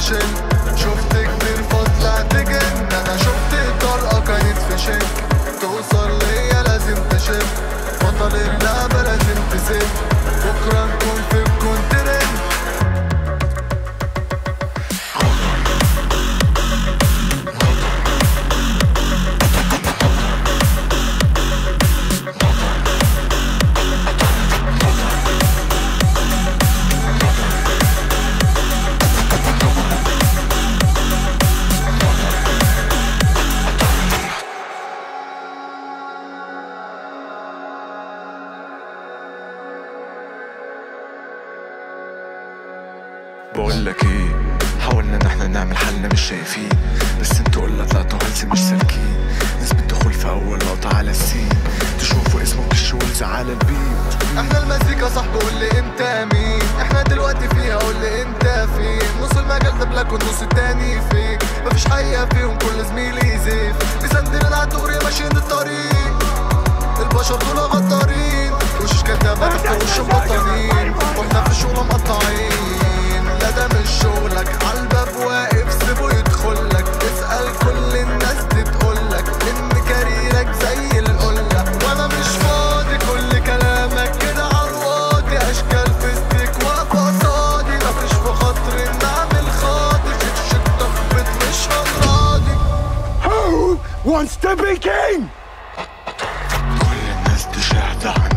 تشل شفت كتير فطلعت جن انا شفت طلقة كانت في شك توصل ليا لازم تشف بطل اللعبة لازم تسد بكرة نكون في الكونتيننت بقول لك ايه حاولنا ان احنا نعمل حلنا مش شايفين بس انتوا قلنا طلعتوا هلسي مش سالكين نسبة دخول في اول لقطة على السين تشوفوا اسمه بالشولز على البيت احنا المزيكا صاحبي قول لي انت مين احنا دلوقتي فيها قول لي انت فين نص المجال ده بلاك والنص التاني فيك مفيش حقيقة فيهم كل زميلي زيف بيسندنا على الدغري ماشيين الطريق البشر دول غدارين وشوش كدابة في وش مبطلين واحنا في الشغل مقطعين لا ده مش شغلك عالباب واقف سيبه يدخلك اسأل كل الناس دي تقولك ان كاريرك زي القلة وانا مش فاضي كل كلامك كده عالواضي اشكال فيستك واقفة قصادي مفيش في خاطري ان اعمل خاطي شيك شيك ضغبت مش هنراضي Who wants to be king? كل الناس دي شاهدة عني